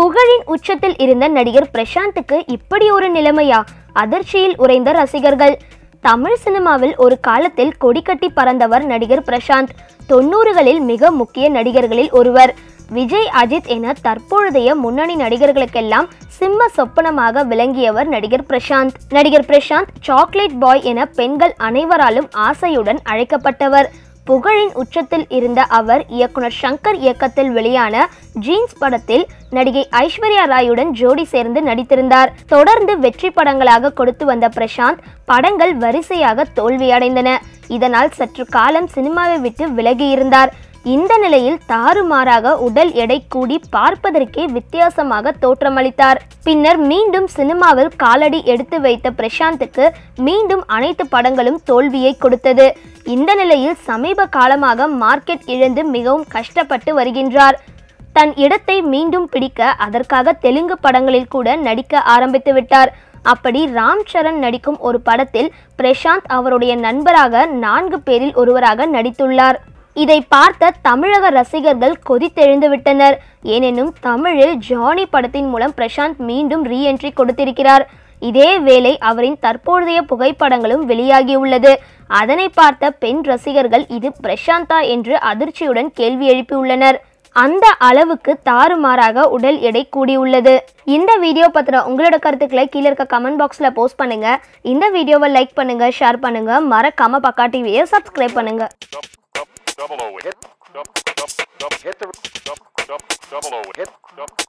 புகழின் உச்சத்தில் இருந்த நடிகர் பிரசாந்துக்கு இப்படி ஒரு நிலைமையா அதிர்ச்சியில் உறைந்த ரசிகர்கள் தமிழ் சினிமாவில் ஒரு காலத்தில் கொடிக்கட்டி பறந்தவர் நடிகர் பிரசாந்த் தொண்ணூறுகளில் மிக முக்கிய நடிகர்களில் ஒருவர் விஜய் அஜித் என தற்பொழுதைய முன்னணி நடிகர்களுக்கெல்லாம் சிம்ம சொப்பனமாக விளங்கியவர் நடிகர் பிரசாந்த் நடிகர் பிரசாந்த் சாக்லேட் பாய் என பெண்கள் அனைவராலும் ஆசையுடன் அழைக்கப்பட்டவர் புகழின் உச்சத்தில் இருந்த அவர் இயக்குனர் சங்கர் இயக்கத்தில் வெளியான ஜீன்ஸ் படத்தில் நடிகை ஐஸ்வர்யா ராயுடன் ஜோடி சேர்ந்து நடித்திருந்தார் தொடர்ந்து வெற்றி படங்களாக கொடுத்து வந்த பிரசாந்த் படங்கள் வரிசையாக தோல்வியடைந்தன இதனால் சற்று காலம் சினிமாவை விட்டு விலகியிருந்தார் இந்த நிலையில் தாறுமாறாக உடல் எடை கூடி பார்ப்பதற்கே வித்தியாசமாக தோற்றமளித்தார் பின்னர் மீண்டும் சினிமாவில் காலடி எடுத்து வைத்த பிரசாந்துக்கு மீண்டும் அனைத்து படங்களும் தோல்வியை கொடுத்தது இந்த நிலையில் சமீப காலமாக மார்க்கெட் இழந்து மிகவும் கஷ்டப்பட்டு வருகின்றார் தன் இடத்தை மீண்டும் பிடிக்க அதற்காக தெலுங்கு படங்களில் கூட நடிக்க ஆரம்பித்து விட்டார் அப்படி ராம் சரண் நடிக்கும் ஒரு படத்தில் பிரசாந்த் அவருடைய நண்பராக நான்கு பேரில் ஒருவராக நடித்துள்ளார் இதை பார்த்த தமிழக ரசிகர்கள் கொதித்தெழுந்து விட்டனர் ஏனெனும் தமிழில் ஜானி படத்தின் மூலம் பிரசாந்த் மீண்டும் ரீஎன்ட்ரி கொடுத்திருக்கிறார் இதே வேளை அவரின் தற்போதைய புகைப்படங்களும் வெளியாகியுள்ளது அதனை பார்த்த பெண் ரசிகர்கள் இது பிரசாந்தா என்று அதிர்ச்சியுடன் கேள்வி எழுப்பியுள்ளனர் அந்த அளவுக்கு தாறுமாறாக உடல் எடை கூடியுள்ளது இந்த வீடியோ பத்தின உங்களோட கருத்துக்களை கீழே இருக்க கமெண்ட் பாக்ஸ்ல போஸ்ட் பண்ணுங்க இந்த வீடியோவை லைக் பண்ணுங்க ஷேர் பண்ணுங்க மறக்காம பக்கா டிவியை சப்ஸ்கிரைப் பண்ணுங்க double O hit, double, double, double, hit the double, double, double O hit, double,